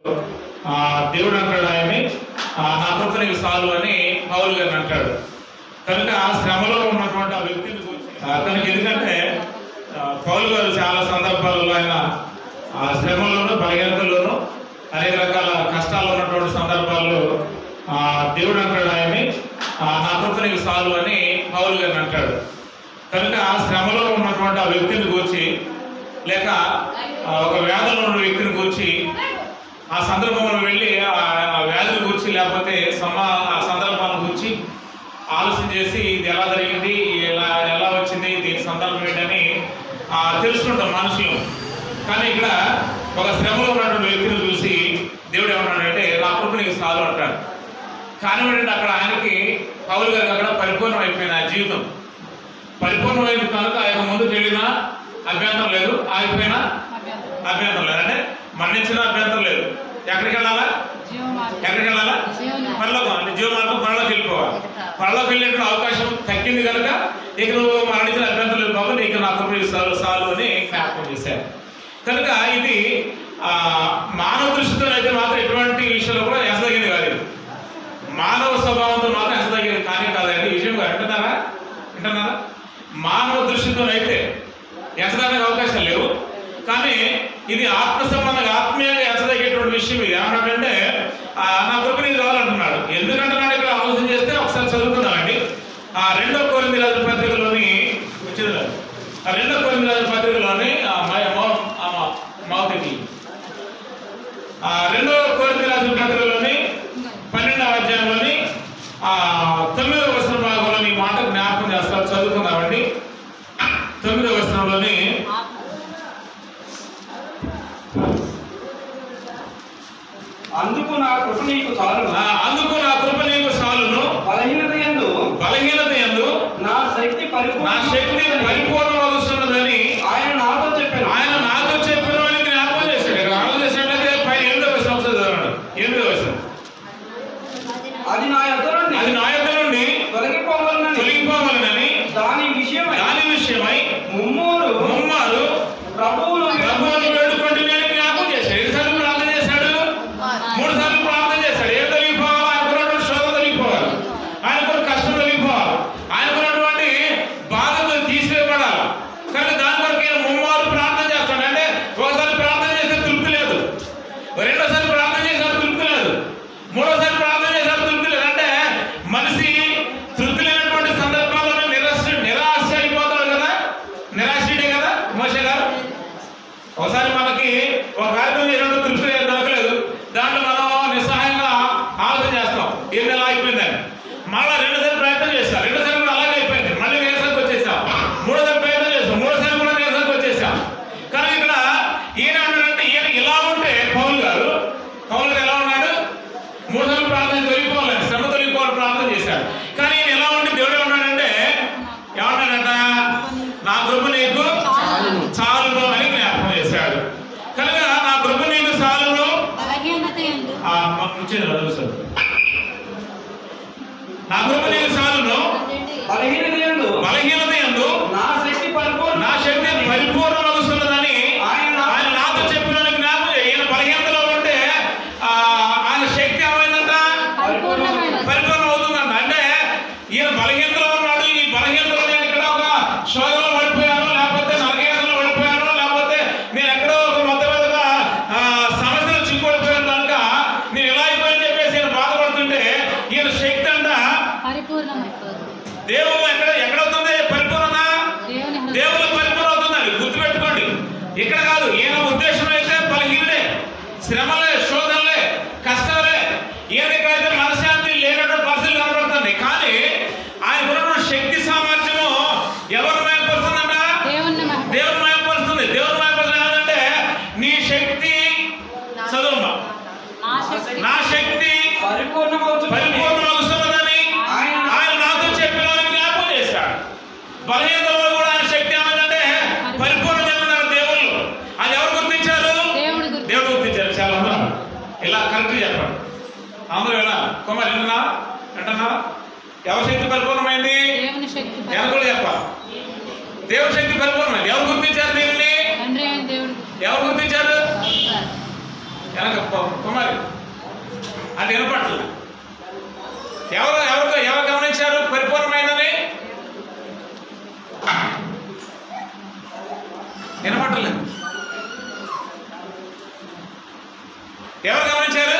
ఆ, దేవుడు అంటాడు ఆయన్ని ఆ, నా కృప నీకు సాలు అని పౌలు గారిని అంటాడు కనుక ఆ శ్రమలో ఉన్నటువంటి ఆ వ్యక్తిని గురించి ఆ, కనుక ఎందుకంటే ఆ, పౌలు గారు చాలా సందర్భాలలో ఆయన ఆ శ్రమలోను బలహీనతలోను అనేక రకాల కష్టాలు ఉన్నటువంటి సందర్భాల్లో ఆ, దేవుడు అంటాడు ఆయన్ని ఆ, నా కృప నీకు సాలు అని పౌలు గారిని అంటాడు కనుక ఆ శ్రమలో ఉన్నటువంటి ఆ వ్యక్తిని గురించి లేక ఆ, ఒక వ్యాధిలో ఉన్న వ్యక్తిని గురించి ఆ సందర్భంలో వెళ్ళి ఆ ఆ వ్యాధిని గురించి లేకపోతే సమా ఆ సందర్భాన్ని గురించి ఆలోచన చేసి ఇది ఎలా జరిగింది ఎలా ఎలా వచ్చింది దీని సందర్భం ఏంటని ఆ, తెలుసుకుంటాం మనుషులు కానీ ఇక్కడ ఒక శ్రమలో ఉన్నటువంటి వ్యక్తిని చూసి దేవుడు ఏమన్నాడంటే నా కృప నీకు సాలు అంటాడు కానీ ఏంటంటే అక్కడ ఆయనకి పౌలు గారికి అక్కడ పరిపూర్ణం అయిపోయింది ఆ జీవితం పరిపూర్ణమైంది కనుక ఆయన ముందుకు వెళ్ళినా అభ్యంతరం లేదు ఆగిపోయినా అభ్యంతరం లేదు అంటే మరణించిన అభ్యంతరం లేదు ఎక్కడికి వెళ్ళాలా ఎక్కడికి వెళ్ళాలా పరలోకం అంటే జీవ మార్గం పరలోకి వెళ్ళిపోవాలి పరలోకి వెళ్ళేటువంటి అవకాశం తగ్గింది కనుక ఇక నువ్వు మరణించిన అభ్యంతరం లేదు బాబు నీకు నా కృప సాలు సాలు అని జ్ఞాపకం చేశారు కనుక ఇది ఆ, మానవ దృష్టితో అయితే మాత్రం ఎటువంటి విషయంలో కూడా ఎసదగింది కాదు ఇది. మానవ స్వభావంతో మాత్రం ఎసదగింది కానీ కాదండి ఈ విషయం వింటున్నారా వింటున్నారా మానవ దృష్టితో అయితే ఎసడానికి అవకాశం లేవు కానీ ఇది ఆత్మ సంబంధంగా ఆత్మీయంగా ఎసదగేటువంటి విషయం ఇది ఏమన్నాడంటే ఆ, నా కృప నీకు కావాలంటున్నాడు ఎందుకంటున్నాడు ఇక్కడ ఆలోచన చేస్తే ఒకసారి చదువుకుందామండి ఆ రెండో కోరింది రాజు పత్రికలోని వచ్చింది కాదు. ఆ రెండో కోరింది రాజు పత్రికలోని ఆ మై- మౌ- ఆ మా- మౌతికి ఆ రెండో కోరింది రాజు పత్రికలోని పన్నెండవ అధ్యాయంలోని ఆ తొమ్మిదవ వచనం భాగంలోని ఈ మాట జ్ఞాపకం చేస్తారు చదువుకుందామండి తొమ్మిదవ వచనంలోని అందుకు నా కృప నీకు చాలు ఆ, అందుకు నా కృప నీకు సాలును బలహీనత ఎందు బలహీనత ఎందు నా శక్తి పరిపూర్ణ నా శక్తి పరిపూర్ణమవుతున్నదని ఆయన నాతో చెప్పాను ఆయన నాతో చెప్పిన అని జ్ఞాపకం చేశాడు ఇక్కడ ఆలోచన చేసినట్లయితే పైన ఎనిమిదవ వచనం చదవండి ఎనిమిదవ వచనం అది నా యొద్ద నుండి అది నా యొక్క నుండి తొలగిపోవాలని తొలగిపోవాలని దాని విషయమై దాని విషయమై ముమ్మూరు ముమ్మారు ప్రభువును ప్రభువుని వేడుకుంటే నేను జ్ఞాపకం చేశాడు ఎన్నిసార్లు ప్రార్థన చేశాడు మూడు సార్లు ప్రార్థన చేశాడు ఏం తొలగిపోవాలి ఆయనకున్నటువంటి శోధన తొలగిపోవాలి ఆయనకున్న కష్టం తొలగిపోవాలి ఆయనకున్నటువంటి బాధలు తీసివేయబడాలి కనుక దాని కొరకు ఈయన ముమ్మారు ప్రార్థన చేస్తాడు అంటే ఒకసారి ప్రార్థన చేస్తే తృప్తి లేదు రెండోసారి ప్రార్థన చేశారు తృప్తి లేదు మూడోసారి ప్రార్థన చేశారు తృప్తి లేదు అంటే మనిషి తృప్తి లేనటువంటి సందర్భాల్లో నిరాశ నిరాశ అయిపోతాడు కదా నిరాశడే కదా మోస గారు ఒకసారి మనకి ఒక కార్యక్రమం చేసినప్పుడు తృప్తి దొరకలేదు దాంట్లో మనం నిస్సహాయంగా ఆలోచన చేస్తాం ఏం ఎలా అయిపోయిందని మళ్ళీ రెండోసారి ప్రయత్నం చేస్తాం రెండోసారి కూడా అలాగే అయిపోయింది మళ్ళీ నీరసానికి వచ్చేసాం మూడోసారి ప్రయత్నం చేస్తాం మూడోసారి కూడా నీరసానికి వచ్చేసాం కానీ ఇక్కడ ఈయన అంటే ఈయన ఇలా ఉంటే పౌల్ గారు పౌల్ గారు ఎలా ఉన్నాడు మూడు సార్లు ప్రార్థన తొలగిపోవాలని శ్రమ తొలగిపోవాలని ప్రార్థన చేశాడు కానీ ఈయన ఎలా ఉంటే దేవుడు ఏమన్నాడంటే ఏమన్నాడంట నా కృప నీకు చాలును అని జ్ఞాపకం చేశాడు కనుక నా కృప నీకు చాలును బలహీనత ఎందు ఆ, మ- వచ్చింది కదా సార్ నా కృప నీకు చాలును బలహీనత ఎందు బలహీనత ఎందు నా శక్తి పరిపూర్ణ నా శక్తి పరిపూర్ణమవుతున్నదని ఆయన నా- ఆయన నాతో చెప్పిన జ్ఞాపకం చేయి. ఈయన బలహీనతలో ఉంటే ఆ, ఆయన శక్తి ఏమైందంట పరిపూర్ణమైన పరిపూర్ణం అవుతుందంట అంటే ఈయన బలహీనతలో ఉన్నాడు ఈ బలహీనతలో నేను ఇక్కడ ఒక శోధనలో పడిపోయాను లేకపోతే నరకేతలో పడిపోయాను లేకపోతే నేను ఎక్కడో ఒక మొత్తం మీద ఆ, సమస్యలు చిక్కుపడిపోయాను కనుక నేను ఎలా అయిపోయాను చెప్పేసి ఈయన బాధపడుతుంటే ఈయన శక్తి అంట పరిపూర్ణమైపోదు దేవుడు ఎక్కడ ఎక్కడవుతుంది పరిపూర్ణత దేవుని హృదయం దేవుడు పరిపూర్ణ అవుతుందండి గుర్తుపెట్టుకోండి ఇక్కడ కాదు ఈయన ఉద్దేశం అయితే బలహీనుడే శ్రమలే శోధనలే కష్టాలే ఈయన ఇక్కడైతే మనశాంతి లేనటువంటి పరిస్థితులు కనబడుతుంది కానీ ఆయన ఉన్నటువంటి శక్తి సామర్థ్యము ఎవరు మయపరుస్తుందంట దేవుని మహిమ దేవుని మయపరుస్తుంది దేవుని మయపరుస్తుంది ఏంటంటే నీ శక్తి చదువు నా శక్తి నా శక్తి పరిపూర్ణమవుతుంది పరిపూర్ణమవుతున్నదని ఆయన- ఆయన నాతో చెప్పిన జ్ఞాపకం చేశాడు బలహీనతలో కూడా ఆయన శక్తి ఏమైందంటే పరిపూర్ణ చెందినాడు దేవుళ్ళు అది ఎవరు గుర్తించారు దేవుడు గుర్తు దేవుడు గుర్తించారు చాలా మంది ఇలా కరెక్ట్ చెప్పండి అందరూ ఎలా కుమార్ వింటున్నా వింటున్నా ఎవరి శక్తి పరిపూర్ణమైంది దేవుని శక్తి పరి- ఎవరు కూడా చెప్పాలి దేవుడి శక్తి పరిపూర్ణమైంది ఎవరు గుర్తించారు దీనిని తండ్రి అయిన దేవుడు ఎవరు గుర్తించారు గుర్తిస్తారు. వెనక పొ- కుమారి అంటే వినపట్లేదు ఎవరు ఎవరు ఎవరు గమనించారు పరిపూర్ణమైందని వినపట్టలేదు ఎవరు గమనించారు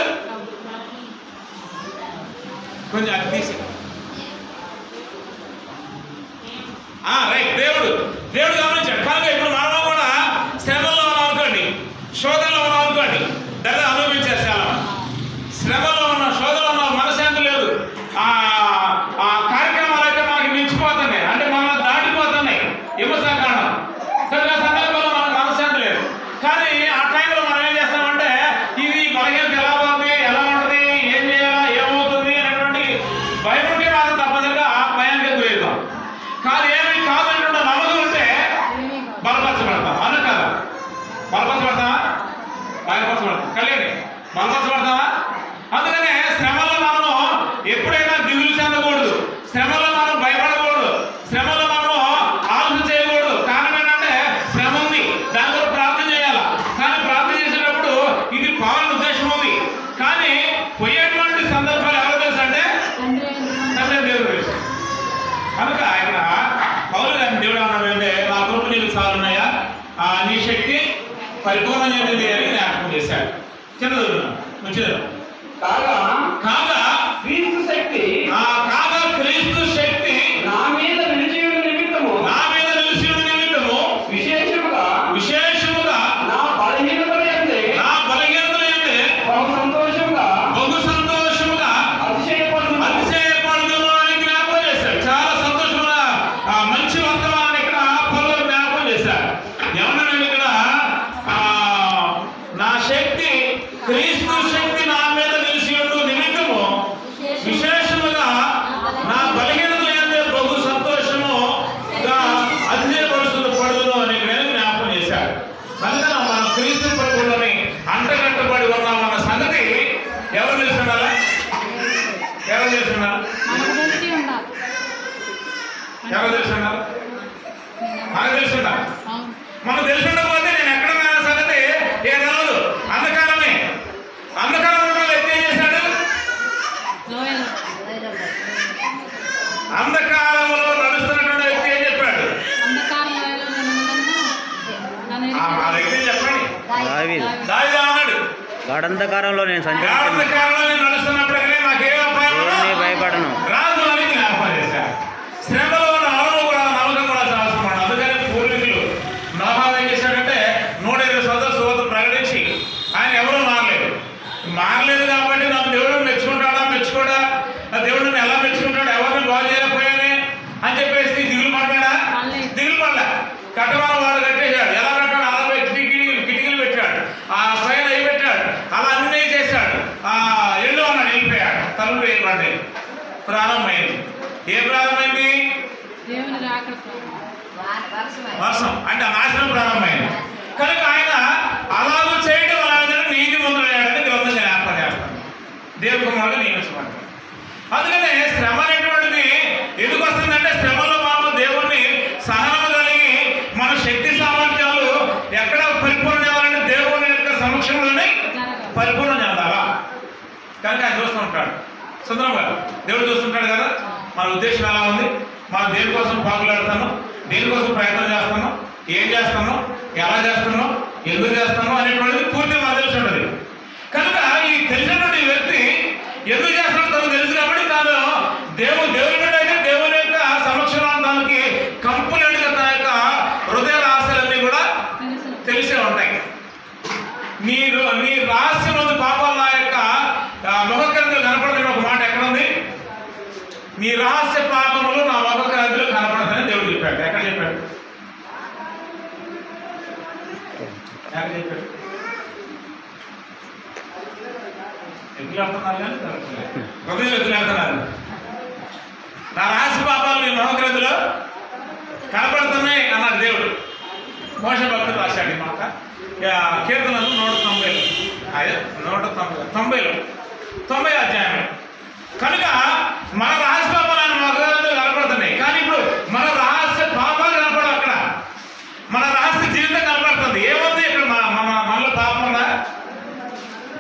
కొంచెం అది తీసి ఆ, రైట్ దేవుడు దేవుడు గమనించాడు కనుక ఇప్పుడు మనం కూడా శ్రమల్లో ఉన్నాం అనుకోండి శోధనలో ఉన్నాం అనుకోండి దర్శ అనుభవించారు చాలా మంది శ్రమలో ఉన్న శోధనలో ఉన్న మనశాంతి లేదు ఆ ఆ కార్యక్రమాలు అయితే మనకి మించిపోతున్నాయి అంటే మనం దాటిపోతున్నాయి హింసాకాండం కనుక ఆ సందర్భంలో మనకు మనశ్శాంతి లేదు కానీ ఆ టైంలో మనం ఏం చేస్తామంటే ఇది బలహీనత ఎలా ఉంది ఎలా ఉంటుంది ఏం చేయాలా ఏమవుతుంది అనేటువంటి భయం ఉంటే మాత్రం తప్పనిసరిగా ఆ భయానికి గురవుతాం కానీ ఏమి కాదన్నటువంటి నమ్మకం ఉంటే ఏమీ కాదు. బలపరచబడతాం అన్న కదా బలపరచబడతామా బలపరచబడతాం కళ్యాణి బలపరచబడతామా అందుకనే శ్రమలో మనము ఎప్పుడైనా దిగులు చెందకూడదు శ్రమలో మనం భయపడకూడదు శ్రమలో మనము ఆలోచన చేయకూడదు కారణం ఏంటంటే శ్రమ ఉంది దాని కొరకు ప్రార్థన చేయాలి కానీ ప్రార్థన చేసేటప్పుడు ఇది పవన్ ఉద్దేశం ఉంది కానీ పోయేటువంటి సందర్భాలు ఎవరు తెలుసు అంటే తండ్రి అయిన తండ్రి దేవుడు తెలుసు కనుక ఆయన పౌరు గారిని దేవుడు అన్నాడంటే నా కృప నీకు చాలున్నాయా ఆ నీ శక్తి పరిపూర్ణ చెందింది అని జ్ఞాపకం చేశాడు చిన్నది మంచిది కాగా కాగా క్రీస్తు శక్తి ఆ కాగా క్రీస్తు శక్తి నా మీద నిలిచియున్న నిమిత్తము నా మీద నిలిచి ఉన్న నిమిత్తము విశేషముగా విశేషముగా నా బలహీనతల యందే నా బలహీనతలు ఏంటి బహు సంతోషంగా బహు సంతోషముగా అతిశయపడుతున్నాను అతిశయపడుదును అని జ్ఞాపకం చేశాడు చాలా సంతోషముగా ఆ మంచి వర్తమానాన్ని ఇక్కడ పౌలు జ్ఞాపకం చేశాడు ఏమన్నాడు ఇక్కడ ఆ నా శక్తి క్రీస్తు శక్తి నా మీద నిలిచి ఉండు నిమిత్తము విశేషముగా నా బలహీనతలు ఏందే బహు సంతోషముగా అతిశయపడుతుంది పడుదును అని ఇక్కడ జ్ఞాపకం చేశాడు కనుక మనం క్రీస్తు ప్రభువులని అంటగట్టబడి ఉన్నామన్న సంగతి ఎవరు తెలుసుకున్నారా ఎవరు తెలుసుకున్నారు మనకు తెలిసి ఉండాలి ఎవరు తెలుసుకున్నారు మనకు తెలుసుకున్నారు అవును మనం తెలుసుండకపోతే నేను ఎక్కడ ఉన్న సంగతి ఏ తెలవదు అంధకారమే అంధకారం ఉన్న వ్యక్తి ఏం చేశాడు లోయలు అంధకారంలో నడుస్తున్నటువంటి వ్యక్తి ఏం చెప్పాడు అంధకార లోయలో నన్ను ఆ ఆ వ్యక్తి చెప్పండి దావీదు. దావిదా అన్నాడు గాఢంధకారంలో నేను సంచరించను అంధకారంలో నేను నడుస్తున్నప్పటికీ నాకేం అపాయం దేవుని భయపడను రాజు అని జ్ఞాపకం చేశారు శ్రమలో ఉన్న అనుభవం కూడా నమ్మకం కూడా చాలా అవసరం అండి. అందుకని పూర్వీకులు నోహా ఏం చేశాడంటే నూట ఇరవై సంవత్సరాల సువాత ప్రకటించి ఆయన ఎవరూ మారలేదు మారలేదు కాబట్టి నాకు దేవుడు మెచ్చుకుంటాడా మెచ్చుకోడా నా దేవుడు నన్ను ఎలా మెచ్చుకుంటాడు ఎవరిని బాగు చేయలేకపోయానే అని చెప్పేసి దిగులు పడ్డాడా పడలేదు. దిగులు పడలే కట్టమని వాడు కట్టేశాడు ఎలా కట్టాడు అలా పెట్టి కిటికీలు కిటికీలు పెట్టాడు ఆ పైన అయి పెట్టాడు అలా అన్నీ చేశాడు ఆ ఎల్లు అన్నాడు వెళ్ళిపోయాడు తలుపు వేయబడ్డాయి ప్రారంభమైంది ఏ ప్రారంభమైంది దేవుని రాకడతో వర్షం అంటే ఆ నాశనం ప్రారంభమైంది కనుక ఆయన అలాగూ చేయడం వల్ల నీతి మంత్రులయ్యాడని గ్రంథం జ్ఞాపకం చేస్తాను దేవుడు కుమారుడు నియమించబడ్డాడు అందుకనే శ్రమ అనేటువంటిది ఎందుకు వస్తుందంటే శ్రమలో మనం దేవుణ్ణి సహనం కలిగి మన శక్తి సామర్థ్యాలు ఎక్కడ పరిపూర్ణ చేయాలంటే దేవుని యొక్క సమక్షంలోనే జరగాలి పరిపూర్ణం చెందాలా కనుక ఆయన చూస్తూ ఉంటాడు సుందరం గారు దేవుడు చూస్తుంటాడు కదా మన ఉద్దేశం ఎలా ఉంది మనం దేనికోసం పాకులాడుతున్నాం దేనికోసం ప్రయత్నం చేస్తున్నాం ఏం చేస్తున్నాం ఎలా చేస్తున్నాం ఎందుకు చేస్తున్నాం అనేటువంటిది పూర్తిగా మనకు తెలిసి ఉంటుంది కనుక ఈ తెలిసినటువంటి వ్యక్తి ఎందుకు చేస్తున్నాడో తనకు తెలుసు కాబట్టి తాను దేవుడు దేవుని నుండి అయితే దేవుని యొక్క సమక్షంలో తనకి కంప్లీట్గా తన యొక్క హృదయ రహస్యాలన్నీ కూడా తెలుసు తెలిసే ఉంటాయి నీ రు- నీ రహస్యం ఉంది పాపాలు నా యొక్క ఆ, ముఖక్రంతులు కనపడదని ఒక మాట ఎక్కడ ఉంది నీ రహస్య పాపములు నా ముఖక్రంతులు కనపడదని దేవుడు చెప్పాడు ఎక్కడ చెప్పాడు ఎక్కడ చెప్పాడు ఎత్తులు వెళ్తున్నారు కానీ జరగట్లేదు. హృదయం ఎత్తులు వెళ్తున్నారు నా రహస్య పాపాలు నీ ముఖక్రంతులు కనపడుతున్నాయి అన్నాడు దేవుడు మోస భక్తుడు రాశాడు ఈ మాట ఇక కీర్తనలు నూట తొంభైలో అదే నూట తొంభై తొంభైలో తొంభై అధ్యాయం కనుక మన రహస్య పాపాలు ఆయన మగవాళ్ళు కనపడుతున్నాయి కానీ ఇప్పుడు మన రహస్య పాపాలు కనపడవు అక్కడ మన రహస్య జీవితం కనపడుతుంది ఏముంది ఇక్కడ మన మన మనలో పాపం ఉందా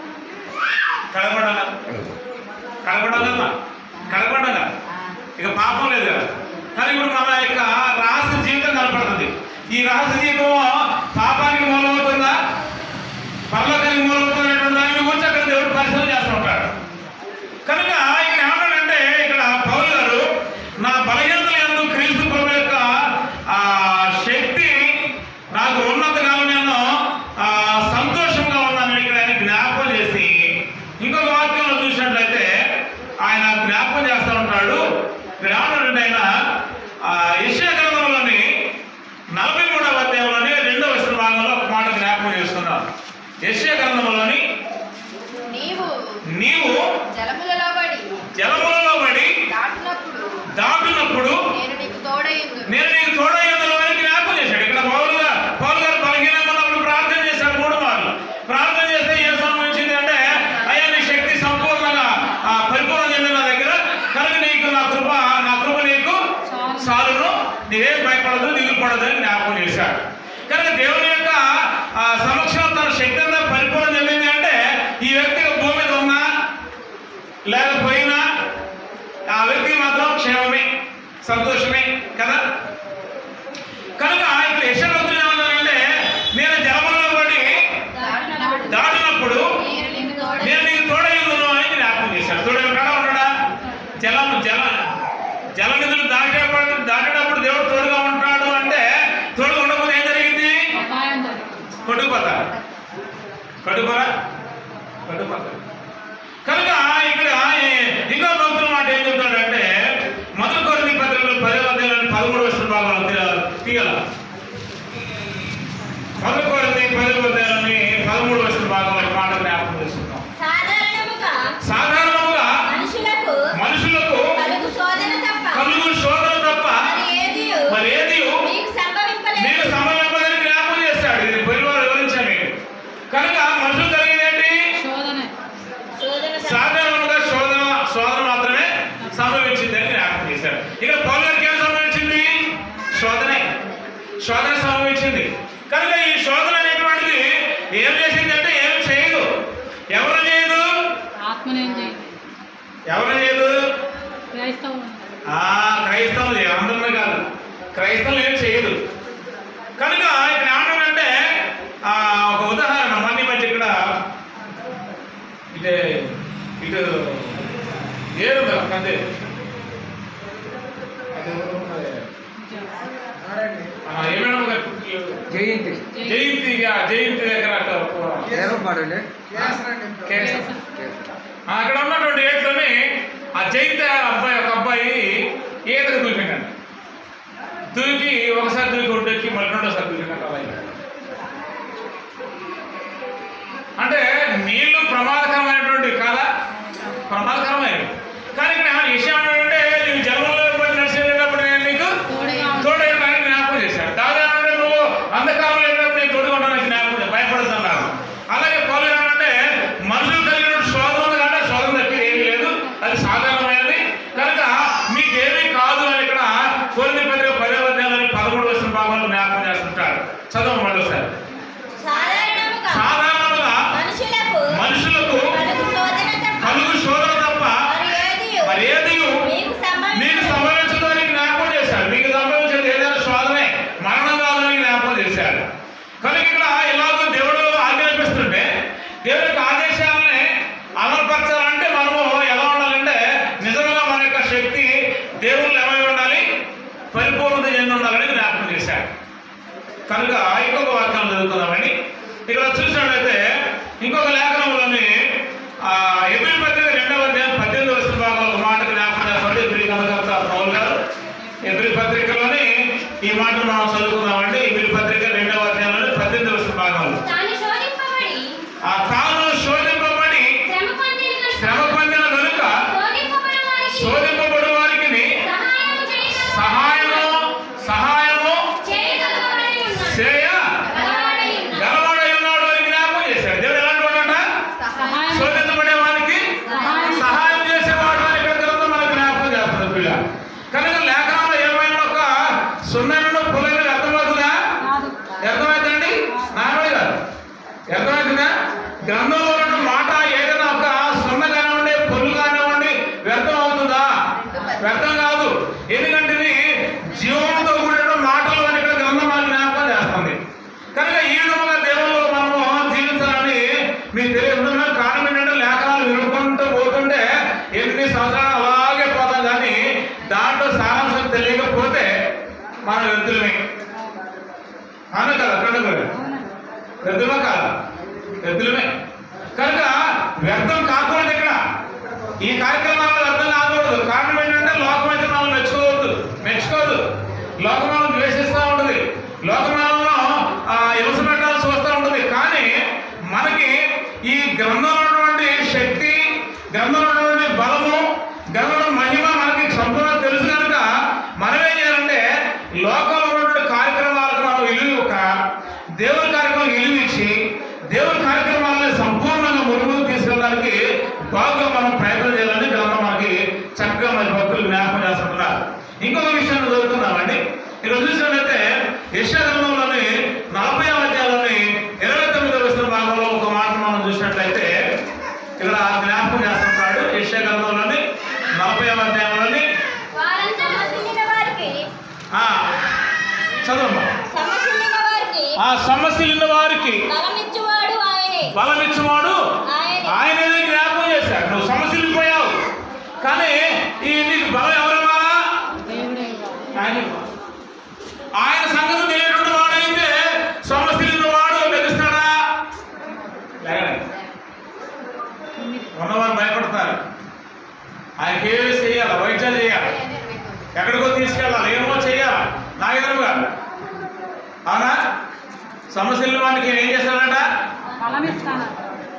కడగబడాలా కడగబడాలా కడగబడాలా ఇక పాపం లేదు కదా కానీ ఇప్పుడు మన యొక్క రహస్య జీవితం కనపడుతుంది ఈ రహస్య జీవితం పాపానికి మూలమవుతుందా పర్లోకానికి మూలమవుతున్నటువంటి దాని గురించి అక్కడ దేవుడు పరిశీలన చేస్తూ ఉంటాడు కనుక ఇక్కడ ఏమన్నాడంటే ఇక్కడ పౌలు గారు నా బలహీనతల యందు క్రీస్తు ప్రభు యొక్క ఆ శక్తి నాకు ఉన్నంత కాలం నేను ఆ, సంతోషంగా ఉన్నానని ఇక్కడ ఆయన జ్ఞాపకం చేసి ఇంకొక వాక్యంలో చూసినట్లయితే ఆయన జ్ఞాపకం చేస్తూ ఉంటాడు ఇక్కడ ఏమన్నాడంటే ఆయన ఆ, యెషయా గ్రంథంలోని నలభై మూడవ అధ్యాయంలోని రెండవ వచన భాగంలో ఒక మాట జ్ఞాపకం చేస్తున్నాం యెషయా గ్రంథంలోని నీవు నీవు జలములలో పడి జలములలో పడి దాటినప్పుడు దాటినప్పుడు నేను నీకు తోడైందు నేను నీకు తోడయ్యేందులో అని జ్ఞాపకం చేశాడు ఇక్కడ పౌలుగా పౌలు గారు బలహీనంగా ఉన్నప్పుడు ప్రార్థన చేశాడు మూడు మార్లు ప్రార్థన చేస్తే ఏం సంభవించింది అంటే అయ్యా నీ శక్తి సంపూర్ణంగా ఆ, పరిపూర్ణ చెంది నా దగ్గర కనుక నీకు నా కృప నా కృప నీకు సాలును నీవేం భయపడదు దిగులు పడదు అని జ్ఞాపకం చేశాడు కనుక దేవుని యొక్క ఆ, సమక్షంలో తన శక్తి అంతా పరిపూర్ణ చెందింది అంటే ఈ వ్యక్తి భూమి మీద ఉన్నా లేకపోయినా ఆ వ్యక్తి మాత్రం క్షేమమే సంతోషమే కదా కనుక ఇక్కడ యశోత్రులు ఏమన్నారంటే నేను జలములలో పడి దాటినప్పుడు దాటినప్పుడు నేను నీకు తోడై నేను నీకు తోడైందును అని జ్ఞాపకం చేశాడు తోడై ఉంటాడా ఉన్నాడా జలం జల జల నిధులు దాటేటప్పుడు దాటేటప్పుడు దేవుడు తోడుగా ఉంటాడు అంటే తోడుగా ఉండకపోతే ఏం జరిగింది అపాయం జరిగింది. కొట్టుకుపోతా కొట్టుకుపోరా కొట్టుకుపోతా కనుక ఇక్కడ ఈ- ఇంకో భక్తుల మాట ఏం చెప్తాడంటే మొదటి కొరింథీ పత్రికలో పదో అధ్యాయంలో పదమూడు వచ్చిన భాగంలో తీ- తీయాల మొదటి కొరింథీ పదో అధ్యాయంలోని పదమూడు వచ్చిన భాగంలో ఈ మాట జ్ఞాపకం చేసుకుంటాం సాధారణముగా సాధారణముగా మనుషులకు మనుషులకు కలుగు శోధన తప్ప కలుగు శోధన తప్ప మరి ఏది మరి ఏది మీకు సంభవింపలేదు నేను సమయంపదని జ్ఞాపకం చేస్తాడు ఇది పొలివారు వివరించాను మీకు కనుక మనుషులు కలిగింది ఏంటి శోధనే శోధన తప్ప. సాధారణంగా శోధన శోధన మాత్రమే సంభవించింది అని జ్ఞాపకం చేశారు ఇక్కడ పౌలు గారికి ఏం సంభవించింది శోధనే శోధన సంభవించింది కనుక ఈ శోధన అనేటువంటిది ఏం చేసింది అంటే ఏం చేయదు ఎవరు చేయదు ఆత్మనేం చేయదు ఎవరు చేయదు క్రైస్తవులు ఆ క్రైస్తవులు అందరినీ కాదు క్రైస్తవులు ఏం చేయదు కనుక ఇక్కడ ఏమంటాడంటే ఆ, ఒక ఉదాహరణ మన ఈ మధ్య ఇక్కడ ఇటు ఇటు ఏరు అంతే ఏమేమి జయంతి జయంతి జయంతి దగ్గర అక్కడ ఒక- ఏమో పాడండి కేసు. ఆ, అక్కడ ఉన్నటువంటి ఏట్లోని ఆ జైత అబ్బాయి ఒక అబ్బాయి ఈతకు దూకిండండి దూకి ఒకసారి దూకి ఒడ్డెక్కి మళ్ళీ రెండోసారి దూకిండంట అలా అయింది. అంటే నీళ్లు ప్రమాదకరమైనటువంటి కాదా ప్రమాదకరమైనవి కానీ ఇక్కడ ఏమైనా విషయం ఏంటంటే నీవు జలంలో పడి నడిచేటప్పుడు నేను నీకు తోడుగా ఉంటాడు. తోడైనా జ్ఞాపకం చేశాడు దాదాపు నువ్వు అంధకారంలో వెళ్ళినప్పుడు నేను తోడుగా ఉంటాను జ్ఞాపకం భయపడుతున్నాను అలాగే పౌలు ఏమంటే మనుషులు కలిగిన శోధన ఉంది కానీ ఆ శోధన తప్పి ఏమీ లేదు అది సాధారణమైనది కనుక మీకు ఏమీ కాదు అని ఇక్కడ కోరిని పత్రిక పదే అధ్యాయంలోని పదమూడు వచ్చిన భాగంలో జ్ఞాపకం చేస్తుంటాడు చదవ మరోసారి సాధారణముగా సాధారణంగా మనుషులకు మనుషులకు కలుగు శోధన తప్ప కలుగు శోధన తప్ప మరి ఏది మరి ఏది మీకు మీకు సంభవింపలేదు సంభవించదు అని జ్ఞాపకం చేశాడు మీకు సంభవించేది ఏదైనా శోధనే మరణం కాదని జ్ఞాపకం చేశాడు కనుక ఇక్కడ ఎలాగో దేవుడు ఆజ్ఞాపిస్తుంటే దేవుడి యొక్క ఆదేశాలని అమలుపరచాలంటే మనము ఎలా ఉండాలంటే నిజంగా మన యొక్క శక్తి దేవుళ్ళు ఏమై ఉండాలి పరిపూర్ణత చెంది ఉండాలని జ్ఞాపకం చేశాడు కనుక ఇంకొక వాక్యం చదువుకుందామండి ఇక్కడ చూసినట్లయితే ఇంకొక లేఖనంలోని ఆ ఎబ్రి పత్రిక రెండవ అధ్యాయం పద్దెనిమిది వచ్చిన భాగంలో ఒక మాట జ్ఞాపకం చేస్తాడు ఎబ్రి కనకర్త పౌల్ గారు ఎబ్రి పత్రికలోని ఈ మాటను మనం చదువుకుందామండి ఎబ్రి పత్రిక రెండవ అధ్యాయంలోని పద్దెనిమిది వచ్చిన భాగంలో తాను శోధింపబడి ఆ తాను శోధింపబడి శ్రమ పొందిన కనుక శ్రమ పొందిన కనుక శోధింపబడిన వారికి శోధింపబడి వారికి సహాయము చేయగల- సహాయము సహాయము చేయగలవాడై ఉన్నాడు. చేయ గలవాడై ఉన్నాడు. గలవాడై ఉన్నాడు అని జ్ఞాపకం చేశాడు దేవుడు ఎలాంటి వాడంట సహాయం శోధించబడే వారికి సహాయం సహాయం చేసేవాడు అని ఇక్కడ గ్రంథం మనకు జ్ఞాపకం చేస్తుంది పిల్ల కనుక లేఖనంలో ఏమైనా ఒక సున్నైన పులైన అర్థమవుతుందా కాదు అర్థమవుతుందండి నార్మల్ కాదు అర్థమవుతుందా గ్రంథంలో ఉన్న మాట ఏదైనా ఒక వ్యర్థమా కాదా వ్యర్థులమే కనుక వ్యర్థం కాకూడదు ఇక్కడ ఈ కార్యక్రమాల్లో వ్యర్థం కాకూడదు కారణం ఏంటంటే లోకం అయితే మనం మెచ్చుకోవద్దు మెచ్చుకోదు లోకం మనం ద్వేషిస్తూ ఉంటుంది లోకం మనల్ని ఆ, హింస పెట్టాల్సి వస్తూ ఉంటుంది కానీ మనకి ఈ గ్రంథంలో ఉన్నటువంటి శక్తి గ్రంథంలో ఉన్నటువంటి బలము గ్రంథంలో మహిమ మనకి సంపూర్ణ తెలుసు కనుక మనం ఏం చేయాలంటే లోకంలో ఉన్నటువంటి కార్యక్రమాలకు మనం విలువ ఒక దేవుని కార్యక్రమం విలువ ఇచ్చి దేవుని కార్యక్రమాలను సంపూర్ణంగా ముందుకు తీసుకెళ్ళడానికి బాగా మనం ప్రయత్నం చేయాలని గ్రంథం మనకి చక్కగా మన భక్తులు జ్ఞాపకం చేస్తున్నారు ఇంకొక విషయాన్ని చదువుతున్నామండి ఈరోజు చూసినట్లయితే యశా గ్రంథంలోని నలభై అధ్యాయంలోని ఇరవై తొమ్మిదో వచ్చిన భాగంలో ఒక మాట మనం చూసినట్లయితే ఇక్కడ జ్ఞాపకం చేస్తున్నాడు యశా గ్రంథంలోని నలభై అధ్యాయంలోని వారంతా సమసిల్లిన వారికి ఆ, చదవమ్మా సమసిల్లిన వారికి ఆ సమస్యలున్న వారికి బలమిచ్చువాడు ఆయనే బలమిచ్చువాడు ఆయనే. ఆయననే జ్ఞాపకం చేశాడు నువ్వు సమస్యలు పోయావు కానీ ఈ నీకు బలం ఎవరు ఇవ్వాలా దేవుడే ఇవ్వాలి. ఆయన ఇవ్వాలి. ఆయన సంగతి తెలియటువంటి వాడైతే సమస్యలు వాడు లభిస్తాడా లేకండి ఉన్నవారు భయపడతారు ఆయనకి ఏమి చేయాలి వైద్యాలు చేయాలి ఎక్కడికో తీసుకెళ్ళాలి ఏమో చేయాలి నా ఎదురుగా అవునా సమస్యలు వాడికి ఏం చేస్తాడట బలం ఇస్తాను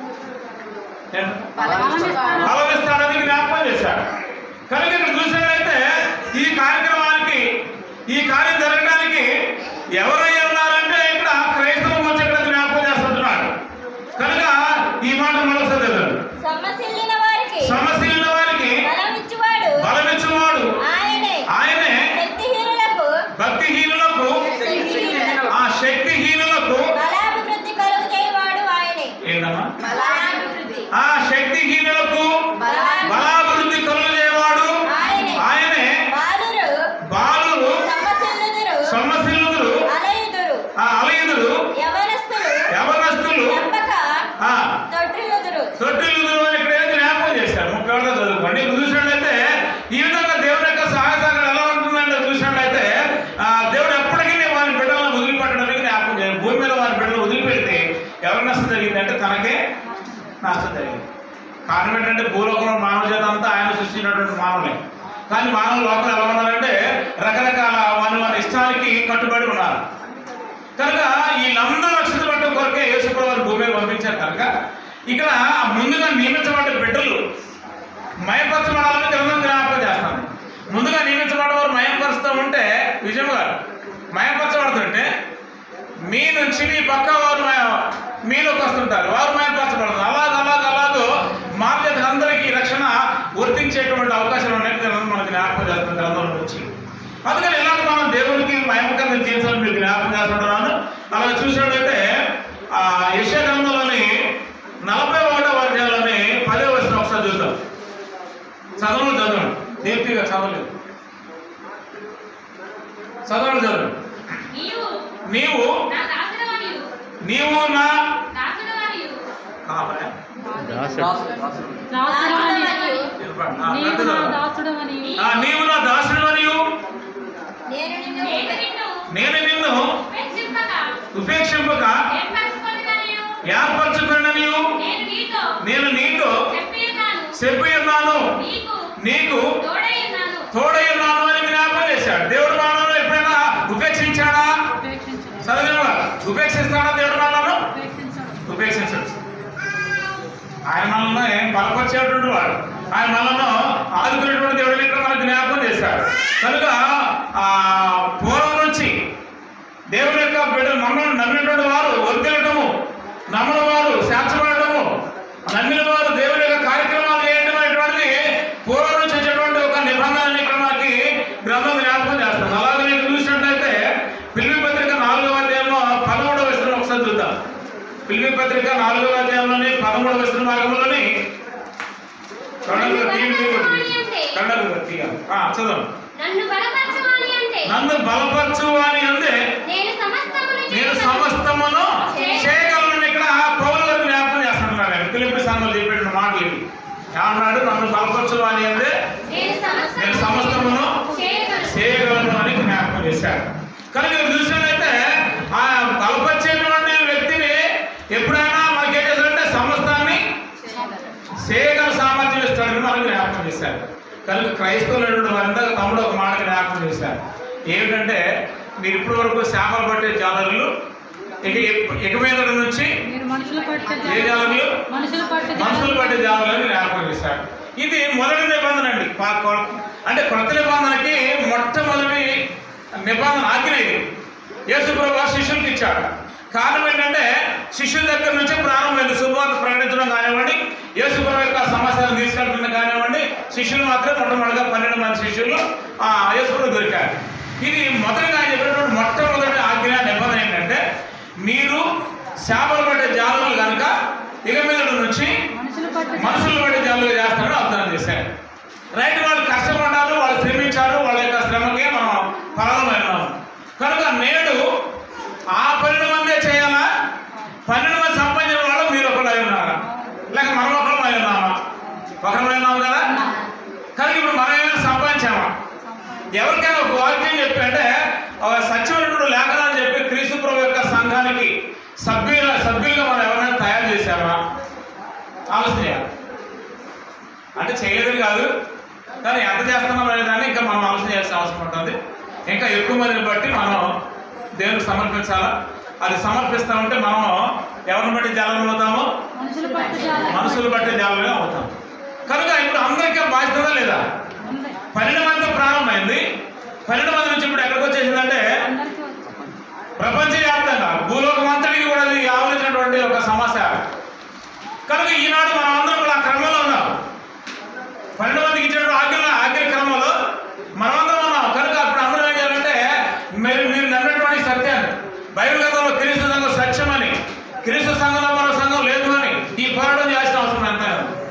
నేను బలం ఇస్తాను బలమిస్తాడని జ్ఞాపకం చేశాడు కనుక ఇక్కడ చూసినట్లయితే ఈ కార్యక్రమానికి ఈ కార్యం జరగడానికి ఎవరై ఉన్నారంటే ఇక్కడ క్రైస్తవం వచ్చి ఇక్కడ జ్ఞాపకం చేస్తుంటున్నాడు కనుక ఈ మాట మనసు చదవండి సమసిల్లిన వారికి సమస్యల వారికి బలమిచ్చువాడు బలమిచ్చేవాడు ఆయనే ఆయనే శక్తిహీనులకు భక్తిహీనులకు శక్తిహీనులకు ఆ శక్తిహీనులకు బలాభివృద్ధి కలుగు చేయవాడు ఆయనే ఏంటమ్మా బలాభివృద్ధి ఆ శక్తిహీనులకు బలాభివృద్ధి బలాభివృద్ధి కలుగజేయవాడు ఆయనే ఆయనే బాలురు బాలురు సమసిల్లుదురు సమస్యలుదురు అలయుదురు ఆ అలయుదురు యవనస్తులు యవనస్తులు తప్పక ఆ తొట్టిల్లుదురు తొట్టిల్లుదురు అని ఇక్కడ ఏదో జ్ఞాపకం చేశారు ముప్పై ఒకటో చదువుకోండి ఇప్పుడు చూసినట్లయితే ఈ విధంగా దేవుడి యొక్క సహాయ సహకారం ఎలా ఉంటుందంటే చూసినట్లయితే ఆ దేవుడు ఎప్పటికీ వారి బిడ్డలను వదిలిపెట్టడానికి జ్ఞాపకం చేయాలి భూమి మీద వారి బిడ్డలు వదిలిపెడితే ఎవరి నష్టం జరిగిందంటే తనకే నష్టం జరిగింది కారణం ఏంటంటే భూలోకంలో మానవ జాతి అంతా ఆయన సృష్టించినటువంటి మానవులే కానీ మానవ లోపల ఎలా ఉన్నారంటే రకరకాల వారి వారి ఇష్టానికి కట్టుబడి ఉన్నారు కనుక వీళ్ళందరూ రక్షణ పట్టడం కొరకే యేసుప్రభు వారు భూమి మీద పంపించారు కనుక ఇక్కడ ముందుగా నియమించబడ్డ బిడ్డలు మయపరచబడాలని గ్రంథం జ్ఞాపకం చేస్తాను ముందుగా నియమించబడ్డ వారు మయంపరుస్తూ ఉంటే విజయం గారు మయంపరచబడుతుంటే మీ నుంచి మీ పక్క వారు మయ- మీలోకి వస్తుంటారు వారు మయంపరచబడతారు అలాగ అలాగ అలాగో మార్గత అందరికీ రక్షణ వర్తించేటువంటి అవకాశాలు ఉన్నాయి గ్రంథం మనకు జ్ఞాపకం చేస్తుంది గ్రంథం నుంచి అందుకని ఇలాగ మనం దేవునికి మహిమకంగా జీవించాలని మీకు జ్ఞాపకం చేస్తుంటున్నాను అలా చూసినట్లయితే ఆ యశ గ్రంథంలోని నలభై ఒకటో అధ్యాయంలోని పదో వచ్చిన ఒకసారి చూద్దాం చదవను చదవండి దీప్తిగా చదవలేదు చదవండి చదవండి నీవు నీవు నా దాసుడవనియు నీవు నా దాసుడవనియు కావాలా? దాసుడు దాసుడవని చెప్పండి. ఆ, నీవు పెద్ద నా చదవండి. దాసుడవని ఆ, నీవు నా దాసుడు మరియు నేను నిన్ను నేను నిన్ను నేను నిన్ను ఉపేక్షింపక ఉపేక్షింపక ఏర్పరచుకొనిదనియు ఏర్పరచుకున్ననియు నేను నీతో నేను నీతో చెప్పి ఉన్నాను చెప్పి ఉన్నాను నీకు నీకు తోడై ఉన్నాను తోడై ఉన్నాను అని జ్ఞాపకం చేశాడు దేవుడు మానవులు ఎప్పుడైనా ఉపేక్షించాడా ఉపేక్షించడు చదివినవా ఉపేక్షిస్తాడా దేవుడు మానవులు ఉపేక్షించడు ఉపేక్షించడు ఆయన మనల్ని బలపరిచేటువంటి వాడు ఆయన మనల్ని ఆదుకునేటువంటి దేవుడిని ఇక్కడ మనకు జ్ఞాపకం చేశాడు కనుక ఆ పూర్వం నుంచి దేవుని యొక్క బిడ్డ నమ్మను నమ్మినటువంటి వారు వర్తిల్లటము నమ్మని వారు శాంతపడటము నమ్మిన వారు దేవుని యొక్క కార్యక్రమాలు చేయడం అనేటువంటిది పూర్వం నుంచి వచ్చేటువంటి ఒక నిబంధనని ఇక్కడ మనకి గ్రంథం జ్ఞాపకం చేస్తుంది అలాగే నేను చూసినట్లయితే పిల్లి పత్రిక నాలుగవ అధ్యాయంలో పదమూడవ వచనం ఒకసారి చూద్దాం పిల్లి పత్రిక నాలుగవ అధ్యాయంలోని పదమూడవ వచన భాగంలోని కన్నడ కన్నడ చదవండి నన్ను బలపరచమని అంటే నన్ను బలపరచు అని అందే నేను సమస్తమును నేను చేయగలను. సమస్తమును చేయగలను ఇక్కడ పౌలు గారు జ్ఞాపకం చేస్తున్నాడు ఆయన పిలిపి సంఘాలు చెప్పిన మాటలు ఇవి ఏమన్నాడు నన్ను బలపరచు అని అందే నేను సమస్తమును నేను సమస్తమును చేయగలను. చేయగలను అని జ్ఞాపకం చేశాడు కనుక ఇక్కడ చూసినట్లయితే ఆ బలపరిచేటువంటి వ్యక్తిని చేయగల సామర్థ్యం ఇస్తాడని మనం జ్ఞాపకం చేశారు కనుక క్రైస్తవులు వారంతా తమ్ముడు ఒక మాట జ్ఞాపకం చేశారు ఏమిటంటే మీరు ఇప్పటి వరకు చేపలు పట్టే జాలరులు ఇక ఇక మీద నుంచి మీరు మనుషులు పట్టే ఏ జాలరులు మనుషులు పట్టే మనుషులు పట్టే జాలరులను జ్ఞాపకం చేశారు ఇది మొదటి నిబంధన అండి పా- కొ- అంటే కొత్త నిబంధనకి మొట్టమొదటి నిబంధన ఆజ్ఞ ఇది యేసుప్రభు శిష్యులకు ఇచ్చాడు కారణం ఏంటంటే శిష్యుల దగ్గర నుంచి ప్రారంభమైంది శుభవార్త ప్రకటించడం కానివ్వండి యేసుప్రభు యొక్క సమాచారం తీసుకెళ్ళడం కానివ్వండి శిష్యులు మాత్రం మొట్టమొదటిగా పన్నెండు మంది శిష్యులు ఆ యేసుప్రభు దొరికారు ఇది మొదటిగా ఆయన చెప్పినటువంటి మొట్టమొదటి ఆజ్ఞ నిబంధన ఏంటంటే మీరు చేపలు పట్టే జాలులు కనుక ఇక మీద నుంచి మనుషులు పట్టే మనుషులు పట్టే జాలుగా చేస్తారని వాగ్దానం చేశారు రైట్ వాళ్ళు కష్టపడ్డారు వాళ్ళు శ్రమించారు వాళ్ళ యొక్క శ్రమకే మనం ఫలమైనాం కనుక నేడు ఆ పన్నెండు మందే చేయాలా పన్నెండు మంది సంపాదించిన వాళ్ళు మీరు ఒకరు అయి ఉన్నారా లేక మనం ఒకరు అయి ఉన్నామా ఒకరు ఉన్నాము కదా కనుక ఇప్పుడు మనం ఏమైనా సంపాదించామా ఎవరికైనా ఒక వాక్యం చెప్పి అంటే ఒక సత్యవనుడు లేఖనాన్ని చెప్పి క్రీస్తు ప్రభు యొక్క సంఘానికి సభ్యుల సభ్యులుగా మనం ఎవరైనా తయారు చేశామా ఆలోచన చేయాలి అంటే చేయలేదని కాదు కానీ ఎంత చేస్తున్నాం అనే దాన్ని ఇంకా మనం ఆలోచన చేయాల్సిన అవసరం ఉంటుంది ఇంకా ఎక్కువ మందిని బట్టి మనం దేవునికి సమర్పించాలా అది సమర్పిస్తామంటే మనం ఎవరిని బట్టి జాలం అవుతామో మనుషులు పట్టే జాల మనసులు బట్టి జాలమే అవుతాం కనుక ఇప్పుడు అందరికీ బాధ్యత లేదా ఉంది పన్నెండు మందితో ప్రారంభమైంది పన్నెండు మంది నుంచి ఇప్పుడు ఎక్కడికి వచ్చేసిందంటే అందరికీ వచ్చు ప్రపంచవ్యాప్తంగా భూలోకం అంతటికి కూడా ఇది ఆవరించినటువంటి ఒక సమస్య కనుక ఈనాడు మనం అందరం కూడా ఆ క్రమంలో ఉన్నాం పన్నెండు మందికి ఇచ్చినటువంటి ఆజ్ఞ ఆజ్ఞ క్రమంలో మనమందరం ఉన్నాం కనుక అప్పుడు అందరం ఏం చేయాలంటే మీరు మీరు నమ్మినటువంటి సత్యాన్ని బైబిల్ గ్రంథంలో క్రీస్తు సంఘం సత్యమని క్రీస్తు సంఘంలో మరో సంఘం లేదు అని ఈ పోరాటం చేయాల్సిన అవసరం ఎంత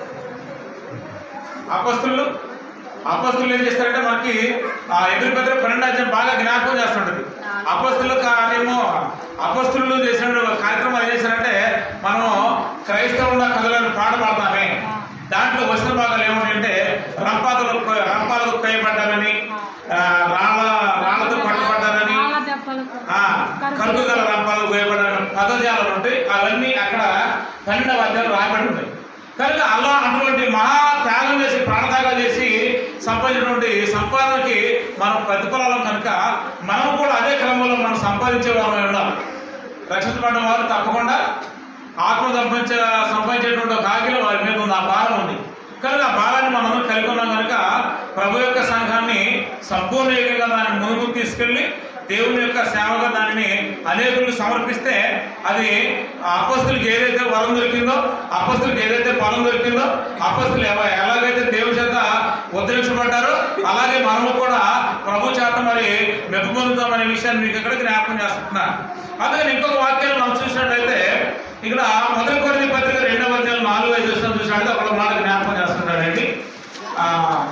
అపస్తులు అపస్తులు ఏం చేస్తారంటే మనకి ఆ ఎదురు పెద్ద పన్నెండు అధ్యాయం బాగా జ్ఞాపకం చేస్తుంటది అపస్తులు ఏమో అపస్తులు చేసిన కార్యక్రమం ఏం చేశారంటే మనము క్రైస్తవుల కథలను పాట పాడతామే దాంట్లో వచన భాగాలు ఏమిటంటే రంపాతలు రంపాలకు కైపడ్డామని ఆ, రాళ్ళ రాళ్ళతో పట్టుబడ్డారని చాలా దెబ్బలకు ఆ, కరుకు గల రంపాలు ఉపయోగపడిన పదజాలాలు ఉంటాయి అవన్నీ అక్కడ పన్నెండవ అధ్యాయం రాయబడి ఉన్నాయి కనుక అలా అటువంటి మహా త్యాగం చేసి ప్రాణత్యాగం చేసి సంపాదించినటువంటి సంపాదనకి మనం ప్రతిఫలం కనుక మనం కూడా అదే క్రమంలో మనం సంపాదించే వారమై ఉండాలి రక్షించబడిన వారు తప్పకుండా ఆత్మ సంపాదించే సంపాదించేటువంటి ఒక ఆజ్ఞ వారి మీద ఉంది ఆ భారం ఉంది కనుక ఆ భారాన్ని మనం కలిగి ఉన్నాం కనుక ప్రభు యొక్క సంఘాన్ని సంపూర్ణ యోగ్యంగా దాన్ని ముందుకు తీసుకెళ్ళి దేవుని యొక్క సేవగా దానిని అనేకులకు సమర్పిస్తే అది ఆ అపస్తులకు ఏదైతే వరం దొరికిందో అపస్తులకు ఏదైతే ఫలం దొరికిందో అపస్తులు ఎవ- ఎలాగైతే దేవుని చేత ఉద్ధరించబడ్డారో అలాగే మనము కూడా ప్రభు చేత మరి మెప్పు పొందుతామనే విషయాన్ని మీకు ఇక్కడ జ్ఞాపకం చేస్తున్నా అందుకని ఇంకొక వాక్యాన్ని మనం చూసినట్లయితే ఇక్కడ మొదటి కొరింథీ పత్రిక రెండవ అధ్యాయం నాలుగు ఐదు వచనం చూసినట్లయితే ఒక మాట జ్ఞాపకం చేస్తున్నాడండి ఆ,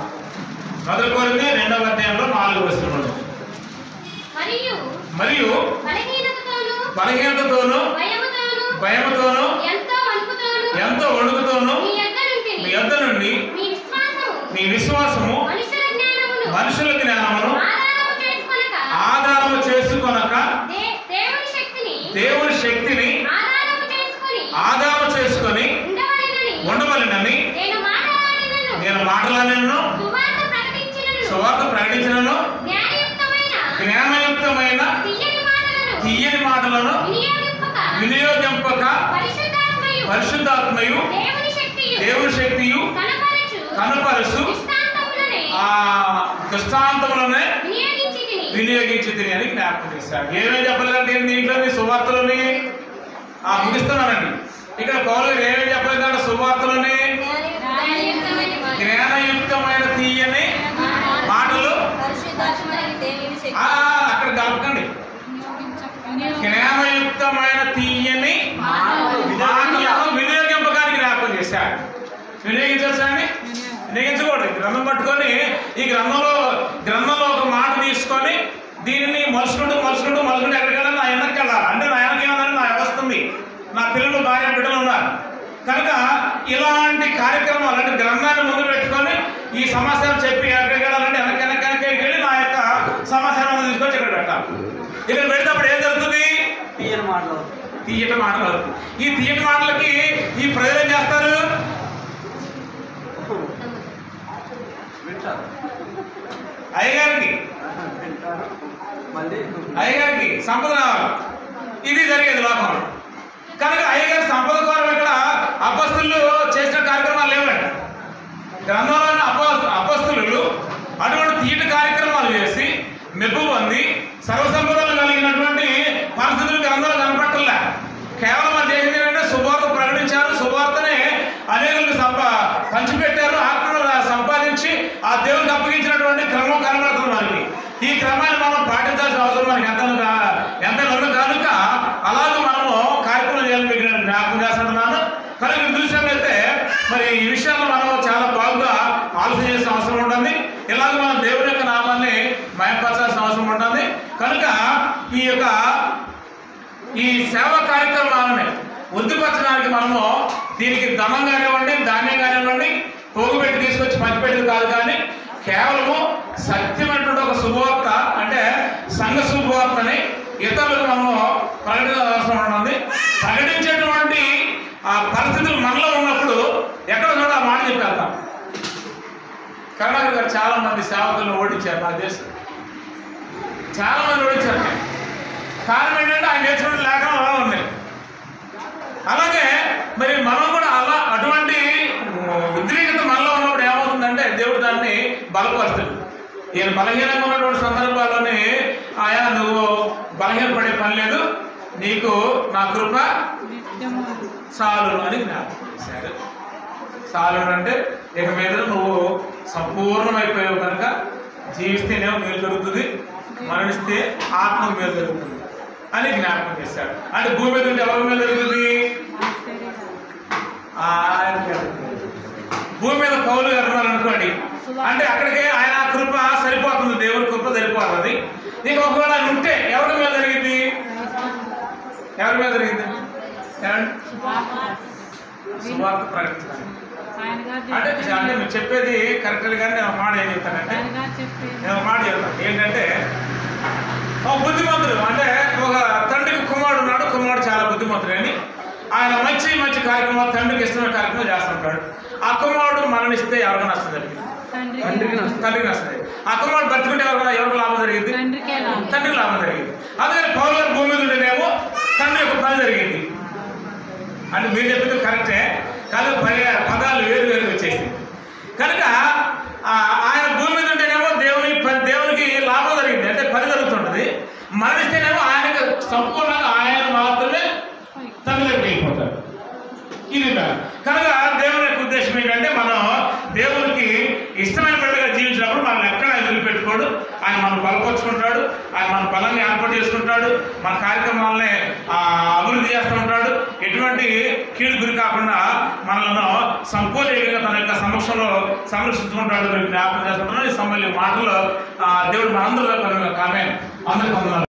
మొదటి కొరింథీ రెండవ అధ్యాయంలో నాలుగు వచనంలో మరియు మరియు బలహీనతతోనూ బలహీనతతోనూ భయముతోనూ భయముతోనూ ఎంతో వణుకుతోనూ ఎంతో వణుకుతోనూ మీ యొద్ద నుండి మీ యొద్ద నుండి మీ విశ్వాసము మీ విశ్వాసము మనుషుల జ్ఞానమును మనుషుల జ్ఞానమును ఆధారము చేసుకొనక ఆధారము చేసుకొనక దే- దేవుని శక్తిని దేవుని శక్తిని ఆధారము చేసుకొని ఆధారము చేసుకొని ఉండవలెనని ఉండవలెనని నేను మాట్లాడినను నేను మాటలనను సువార్త ప్రకటించినను సువార్త ప్రకటించినను జ్ఞానయుక్తమైన జ్ఞానయుక్తమైన తీయని మాటలను తీయని మాటలను వినియోగింపక వినియోగింపక పరిశుద్ధాత్మయు పరిశుద్ధాత్మయు దేవుని శక్తియు దేవుని శక్తియు కనపరచు కనపరుచు దృష్టాంతములనే ఆ దృష్టాంతములనే వినియోగించి తిని వినియోగించి తిని అని జ్ఞాపకం చేశాడు ఏమేం చెప్పలేదంటే ఏంటి దీంట్లోని సువార్తలోని ఆ ముగిస్తున్నానండి ఇక్కడ పౌరులు గారు ఏమేం చెప్పలేదంటే సువార్తలోని జ్ఞానయుక్తమైన మాట. జ్ఞానయుక్తమైన తీయని మాటలు పరిశుద్ధాత్మని దేవుని శక్తి ఆ అక్కడ కలపకండి జ్ఞానయుక్తమైన తీయని మాటలను వినియోగింపడానికి జ్ఞాపకం చేశాడు వినియోగించవచ్చా అండి వినియోగించకూడదు ఈ గ్రంథం పట్టుకొని ఈ గ్రంథంలో గ్రంథంలో ఒక మాట తీసుకొని దీనిని మలుసుకుంటూ మలుసుకుంటూ మలుసుకుంటూ ఎక్కడికైనా నా వెనక్కి వెళ్ళాలి అంటే నా వెనక ఏమన్నా నా వ్యవస్థ ఉంది నా పిల్లలు భార్య బిడ్డలు ఉన్నారు కనుక ఇలాంటి కార్యక్రమాలు అంటే గ్రంథాన్ని ముందు పెట్టుకొని ఈ సమాచారం చెప్పి ఎక్కడికి వెళ్ళాలంటే వెనక వెనక వెనక్కి వెళ్ళి నా యొక్క సమాచారం తీసుకొచ్చి ఇక్కడ పెట్టాలి ఇక్కడ పెడినప్పుడు ఏం జరుగుతుంది తీయని మాటలు తీయటి మాటలు ఈ తీయటి మాటలకి ఈ ప్రజలు ఏం చేస్తారు అయ్యగారికి మళ్ళీ అయ్యగారికి సంపద రావాలి ఇది జరిగేది లోకంలో కనుక అయ్యగారి సంపద కోరం ఇక్కడ అపస్తులు చేసిన కార్యక్రమాలు లేవండి గ్రంథంలోని అప అపస్తులు అటువంటి తీట కార్యక్రమాలు చేసి మెప్పు పొంది సర్వసంపదలు కలిగినటువంటి పరిస్థితులు గ్రంథంలో కనపట్టలే కేవలం అది చేసింది ఏంటంటే శుభవార్త ప్రకటించారు శుభవార్తనే అనేకులకు సంప పంచిపెట్టారు ఆత్మను సంపాదించి ఆ దేవునికి అప్పగించినటువంటి క్రమం కనబడుతుంది మనకి ఈ క్రమాన్ని మనం పాటించాల్సిన అవసరం మనకి ఎంత ఎంత ఉంది కనుక అలాగే మనము కార్యక్రమం చేయాలని మీకు నేను జ్ఞాపకం చేస్తున్నాను కనుక ఈ చూసినట్లయితే మరి ఈ విషయాల్లో మనం చాలా బాగుగా ఆలోచన చేసిన అవసరం ఉంటుంది ఇలాగ మనం దేవుని యొక్క నామాన్ని మయపరచాల్సిన అవసరం ఉంటుంది కనుక ఈ యొక్క ఈ సేవా కార్యక్రమాలని వృద్ధిపరచడానికి మనము దీనికి ధనం కానివ్వండి ధాన్యం కానివ్వండి పోగుపెట్టి తీసుకొచ్చి పంచిపెట్టేది కాదు కానీ కేవలము సత్యమైనటువంటి ఒక శుభవార్త అంటే సంఘ శుభవార్తని ఇతరులకు మనము ప్రకటించాల్సిన ఉంటుంది ప్రకటించేటువంటి ఆ పరిస్థితులు మనలో ఉన్నప్పుడు ఎక్కడ చూడ ఆ మాట చెప్పేద్దాం కరుణాకర్ గారు చాలా మంది సేవకులను ఓడించారు నాకు తెలుసు చాలా మంది ఓడించారు కారణం ఏంటంటే ఆయన నేర్చుకున్న లేఖనం అలా ఉన్నాయి అలాగే మరి మనం కూడా అలా అటువంటి ఉద్రేకత మనలో ఉన్నప్పుడు ఏమవుతుందంటే దేవుడు దాన్ని బలపరుస్తాడు ఈయన బలహీనంగా ఉన్నటువంటి సందర్భాల్లోనే ఆయా నువ్వు బలహీనపడే పని లేదు నీకు నా కృప నిత్యము చాలు అని జ్ఞాపకం చేశాడు చాలు అంటే ఇక మీద నువ్వు సంపూర్ణమైపోయావు కనుక జీవిస్తేనేమో మేలు జరుగుతుంది మరణిస్తే ఆత్మ మేలు జరుగుతుంది అని జ్ఞాపకం చేశాడు అంటే భూమి మీద ఉంటే ఎవరి మేలు జరుగుతుంది ఆయన భూమి మీద పౌలు గారు ఉన్నారు అనుకోండి అంటే అక్కడికి ఆయన కృప సరిపోతుంది దేవుని కృప సరిపోతుంది నీకు ఒకవేళ ఆయన ఉంటే ఎవరి మీద జరిగింది ఎవరి మీద జరిగింది ఏమండి? సువార్త ప్రకటించాలి ఆయన గారు అంటే చెప్పేది అంటే మీరు చెప్పేది కరెక్ట్ కానీ నేను ఒక మాట ఏం చెప్తానంటే ఆయన గారు చెప్పేది నేను ఒక మాట చెప్తాను ఏంటంటే ఒక బుద్ధిమంతుడు అంటే ఒక తండ్రికి కుమారుడు ఉన్నాడు కుమారుడు చాలా బుద్ధిమంతుడు అని ఆయన మంచి మంచి కార్యక్రమాలు తండ్రికి ఇష్టమైన కార్యక్రమాలు చేస్తుంటాడు ఆ కుమారుడు మరణిస్తే ఎవరికి నష్టం జరిగింది తండ్రికి తండ్రికి నష్టం. తండ్రికి నష్టం జరిగింది ఆ కుమారుడు బతుకుంటే ఎవరికి ఎవరికి లాభం జరిగింది తండ్రికే లాభం. తండ్రికి లాభం జరిగింది అందుకని పౌరు గారు భూమి మీద ఉండేనేమో తండ్రి యొక్క పని జరిగింది అంటే మీరు చెప్పింది కరెక్టే కానీ పని పదాలు వేరు వేరు వచ్చేసింది కనుక ఆ, ఆయన భూమి మీద ఉంటేనేమో దేవుని పని దేవునికి లాభం జరిగింది అంటే పని జరుగుతుంటుంది మరణిస్తేనేమో ఆయనకు సంపూర్ణంగా ఆయన మాత్రమే తండ్రికి వెళ్ళిపోతాడు ఇది మ్యామ్. కనుక దేవుని యొక్క ఉద్దేశం ఏంటంటే మనం దేవునికి ఇష్టమైన బిడ్డగా జీవించినప్పుడు మనం ఎక్కడ ఆయన వదిలిపెట్టుకోడు ఆయన మనం బలపరుచుకుంటాడు ఆయన మన బలాన్ని ఏర్పాటు చేసుకుంటాడు మన కార్యక్రమాలని ఆ, అభివృద్ధి చేస్తూ ఉంటాడు ఎటువంటి కీడు గురి కాకుండా మనలను సంపూర్ణంగా తన యొక్క సమక్షంలో సంరక్షించుకుంటాడు మీరు జ్ఞాపకం చేస్తుంటాడు ఈ సమయంలో ఈ మాటల్లో ఆ, దేవుడు మనందరిలో కామెంట్ అందరికీ వందనాలు